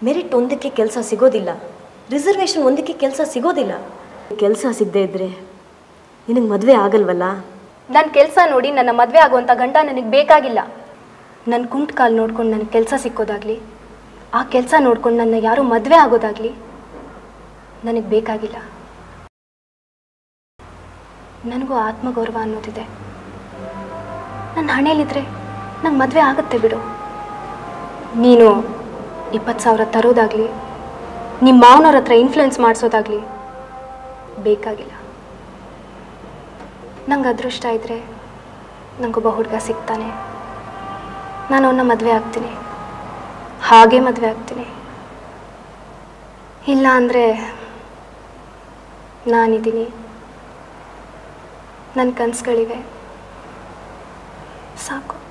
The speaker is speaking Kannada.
ಮೆರಿಟ್ ಒಂದಕ್ಕೆ ಕೆಲಸ ಸಿಗೋದಿಲ್ಲ ರಿಸರ್ವೇಷನ್ ಒಂದಕ್ಕೆ ಕೆಲಸ ಸಿಗೋದಿಲ್ಲ ಕೆಲಸ ಸಿಗದೆ ಇದ್ದರೆ ನಿನಗೆ ಮದುವೆ ಆಗಲ್ವಲ್ಲ ನನ್ನ ಕೆಲಸ ನೋಡಿ ನನ್ನ ಮದುವೆ ಆಗುವಂಥ ಗಂಡ ನನಗೆ ಬೇಕಾಗಿಲ್ಲ ನನ್ನ ಕುಂಟ್ ಕಾಲು ನೋಡ್ಕೊಂಡು ನನಗೆ ಕೆಲಸ ಸಿಕ್ಕೋದಾಗಲಿ ಆ ಕೆಲಸ ನೋಡ್ಕೊಂಡು ನನ್ನ ಯಾರು ಮದುವೆ ಆಗೋದಾಗಲಿ ನನಗೆ ಬೇಕಾಗಿಲ್ಲ ನನಗೂ ಆತ್ಮಗೌರವ ಅನ್ನೋದಿದೆ ನನ್ನ ಹಣೆಯಲ್ಲಿದ್ದರೆ ನಂಗೆ ಮದುವೆ ಆಗುತ್ತೆ ಬಿಡು ನೀನು ಇಪ್ಪತ್ತು ಸಾವಿರ ತರೋದಾಗಲಿ ನಿಮ್ಮ ಮಾವನವ್ರ ಹತ್ರ ಇನ್ಫ್ಲುಯೆನ್ಸ್ ಮಾಡಿಸೋದಾಗಲಿ ಬೇಕಾಗಿಲ್ಲ ನಂಗೆ ಅದೃಷ್ಟ ಇದ್ದರೆ ನಂಗೊಬ್ಬ ಹುಡುಗ ಸಿಗ್ತಾನೆ ನಾನು ಅವನ್ನ ಮದುವೆ ಆಗ್ತೀನಿ ಹಾಗೆ ಮದುವೆ ಆಗ್ತೀನಿ ಇಲ್ಲ ಅಂದರೆ ನಾನಿದ್ದೀನಿ ನನ್ನ ಕನಸುಗಳಿವೆ ಸಾಕು